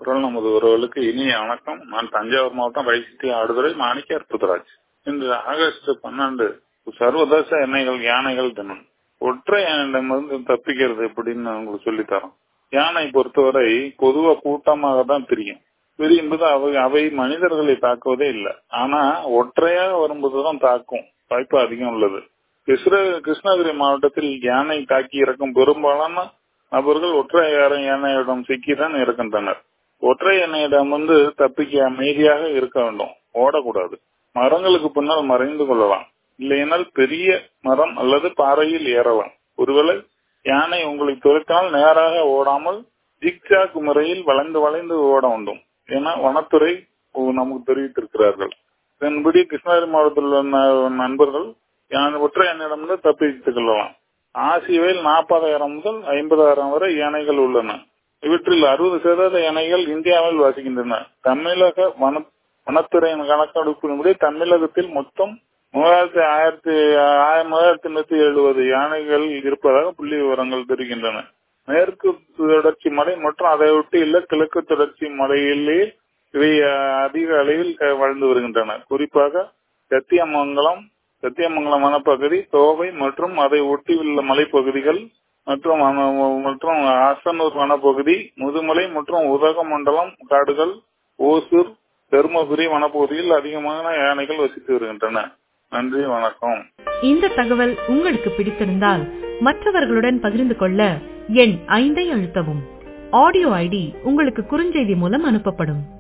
குரல் நமது உறவுகளுக்கு இனிய வணக்கம் நான் தஞ்சாவூர் மாவட்டம் வைசிட்டி ஆடுதுறை மாணிக்க அற்புதராஜ் இன்று ஆகஸ்ட் பன்னெண்டு சர்வதேச எண்ணெய்கள் யானைகள் தினம் ஒற்றை யானையிடமிருந்து தப்பிக்கிறது எப்படின்னு உங்களுக்கு சொல்லித்தரோம் யானை பொறுத்தவரை பொதுவா கூட்டமாக தான் பிரியும் பிரியும் போது அவை அவை மனிதர்களை தாக்குவதே இல்லை ஆனா ஒற்றையாக வரும்போதுதான் தாக்கும் வாய்ப்பு அதிகம் உள்ளது கிருஷ்ண கிருஷ்ணகிரி மாவட்டத்தில் யானை தாக்கி இறக்கும் பெரும்பாலான நபர்கள் ஒற்றை யானையிடம் சிக்கிதான் இருக்கின்றனர் ஒற்றை யானையிடம் வந்து தப்பிக்க அமைதியாக இருக்க வேண்டும் ஓடக்கூடாது மரங்களுக்கு பின்னால் மறைந்து கொள்ளலாம் இல்லையென்றால் பெரிய மரம் அல்லது பாறையில் ஏறலாம் ஒருவேளை யானை உங்களை துரைத்தால் நேராக ஓடாமல் ஜிக்ஜாக் முறையில் வளைந்து வளைந்து ஓட வேண்டும் என வனத்துறை நமக்கு தெரிவித்திருக்கிறார்கள் இதன்படி கிருஷ்ணகிரி மாவட்டத்தில் உள்ள நண்பர்கள் ஒற்றை யானையிடம் தப்பித்துக் கொள்ளலாம் ஆசியவில் நாற்பதாயிரம் முதல் ஐம்பதாயிரம் வரை யானைகள் உள்ளன இவற்றில் அறுபது சதவீத யானைகள் இந்தியாவில் வசிக்கின்றன தமிழக வன வனத்துறையின் கணக்கெடுப்பின்படி தமிழகத்தில் மொத்தம் மூவாயிரத்தி ஆயிரத்தி மூவாயிரத்தி நூத்தி எழுபது யானைகள் இருப்பதாக புள்ளி விவரங்கள் தெரிகின்றன மேற்கு தொடர்ச்சி மலை மற்றும் அதை ஒட்டி உள்ள கிழக்கு தொடர்ச்சி மலையிலே இவை அதிக அளவில் வாழ்ந்து வருகின்றன குறிப்பாக சத்தியமங்கலம் சத்தியமங்கலம் வனப்பகுதி தோவை மற்றும் அதை ஒட்டியுள்ள மலைப்பகுதிகள் மற்றும் மற்றும் ஆசனூர் வனப்பகுதி முதுமலை மற்றும் உதகமண்டலம் காடுகள் ஓசூர் தருமபுரி வனப்பகுதியில் அதிகமான யானைகள் வசித்து வருகின்றன நன்றி வணக்கம் இந்த தகவல் உங்களுக்கு பிடித்திருந்தால் மற்றவர்களுடன் பகிர்ந்து கொள்ள எண் ஐந்தை அழுத்தவும் ஆடியோ ஐடி உங்களுக்கு குறுஞ்செய்தி மூலம் அனுப்பப்படும்